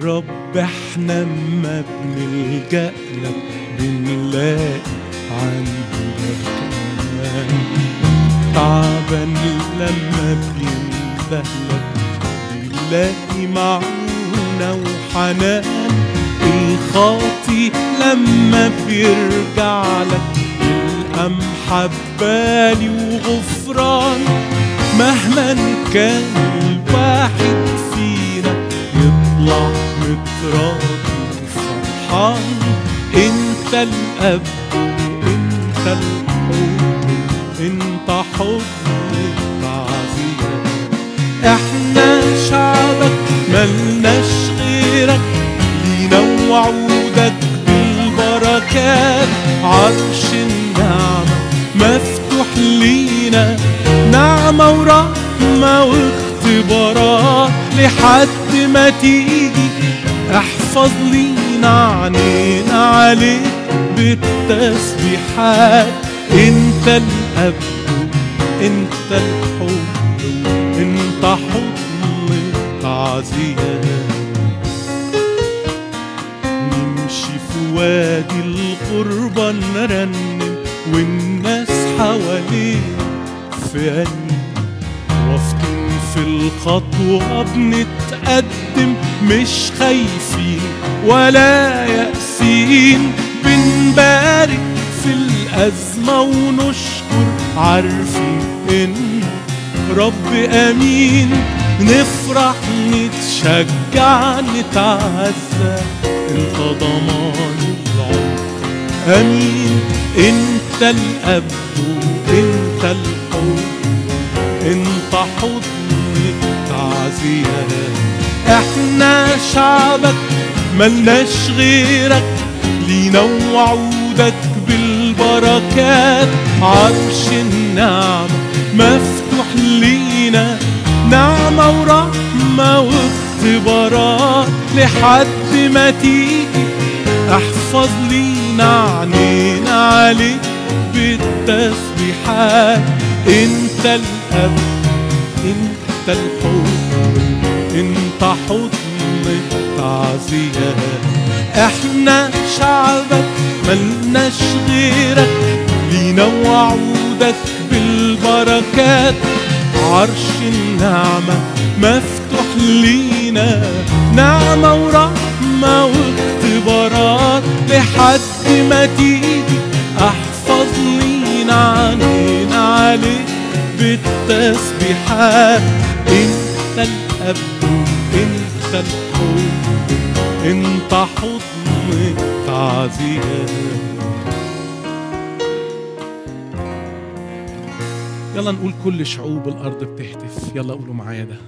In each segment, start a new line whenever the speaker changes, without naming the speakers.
رب احنا ما بنلجأ لك بنلاقي عندك امان تعبان لما بيندهلك بيلاقي معونة وحنان الخاطي لما بيرجع لك يلقى محبالي وغفران مهما كان الواحد فينا يطلع متراضي وفرحان انت الاب انت الحب انت حضن التعزية احنا شعبك ملناش غيرك لينا وعودك بالبركات عرش النعمة مفتوح لينا نعمة ورحمة واختبارات لحد ما تيجي احفظ لينا عنينا عليك بالتسبيحات انت الاب انت الحب انت حضن التعزية نمشي في وادي الغربة نرنم والناس حوالينا في أني واثقين في الخطوة بنتقدم مش خايفين ولا يأسين بنبارك في الأزمة ونشكر عارفين إن رب أمين نفرح نتشجع نتعزى انت ضمان العمر امين انت الاب انت الحب انت حضن التعزية احنا شعبك ملناش غيرك لينا وعودك بالبركات عرش النعمة مفتوح لينا نعمة ورحمة واختبارات لحد ما تيجي احفظ لينا عنينا عليك بالتسبيحات انت الاب انت الحب انت حضن التعزية احنا شعبك ملناش غيرك لينا وعودك بالبركات عرش النعمة مفتوح لينا نعمة ورحمة واختبارات لحد ما تيجي احفظ لينا عنينا عليك بالتسبيحات انت الاب انت الحب انت حضن التعزية يلا نقول كل شعوب الارض بتهتف يلا قولوا معايا ده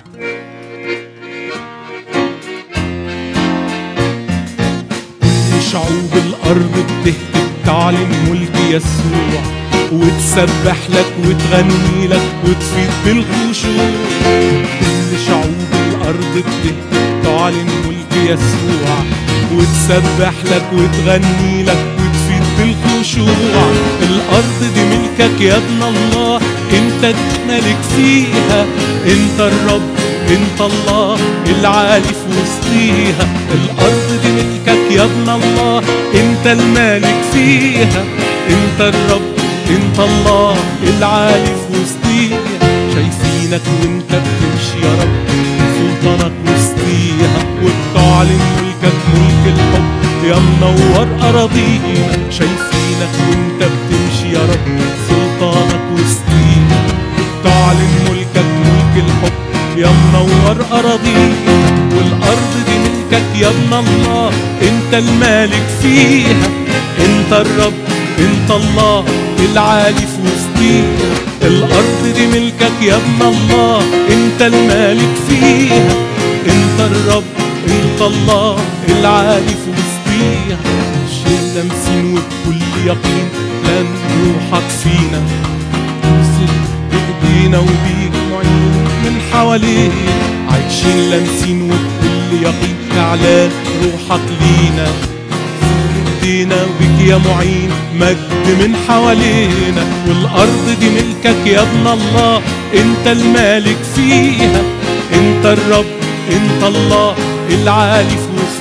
كل شعوب الارض بتهتف تعلن ملك يسوع وتسبح لك وتغني لك وتفيد بالخشوع كل شعوب الارض بتهتف تعلن ملك يسوع وتسبح لك وتغني لك وتفيد بالخشوع الارض دي ملكك يا ابن الله انت ملك فيها انت الرب انت الله العالي في وسطيها الارض دي ملكك يا ابن الله انت المالك فيها انت الرب انت الله العالي في وسطيها شايفينك وانت بتمشي يا رب سلطانك وسطيها وبتعلن ملكك ملك الحب يا منور اراضينا شايفينك وانت بتمشي يا رب سلطانك وسطينا تعلن ملكك ملك الحب يا منور اراضينا والارض دي ملكك يا ابن الله انت المالك فيها انت الرب انت الله العالي في وسطيها الارض دي ملكك يا ابن الله انت المالك فيها انت الرب انت الله العالي في وسطيها شيء لمسين وبكل يقين لن روحك فينا تغسل بايدينا وبيك معين من حوالينا عايشين لامسين وبكل يقين اعلان روحك لينا ايدينا بك يا معين مجد من حوالينا والارض دي ملكك يا ابن الله انت المالك فيها انت الرب انت الله العالي في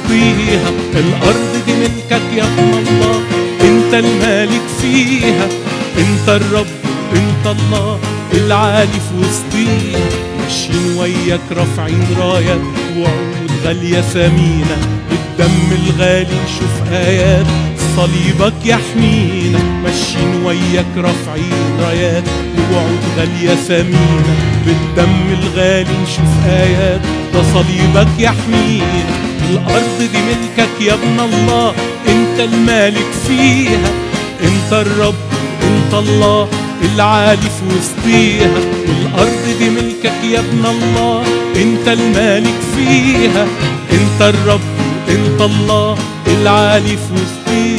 وسطيها الأرض دي ملكك يا ابن الله انت المالك فيها انت الرب انت الله العالي في وسطيها ماشيين وياك رافعين رايات وعود غالية ثمينة بالدم الغالي نشوف آيات صليبك يحمينا ماشيين وياك رافعين رايات ووعود غالية ثمينة بالدم الغالي نشوف آيات ده صليبك يحمينا الأرض دي ملكك يا ابن الله انت المالك فيها انت الرب انت الله العالي في وسطيها والأرض دي ملكك يا ابن الله انت المالك فيها انت الرب انت الله العالي في وسطيها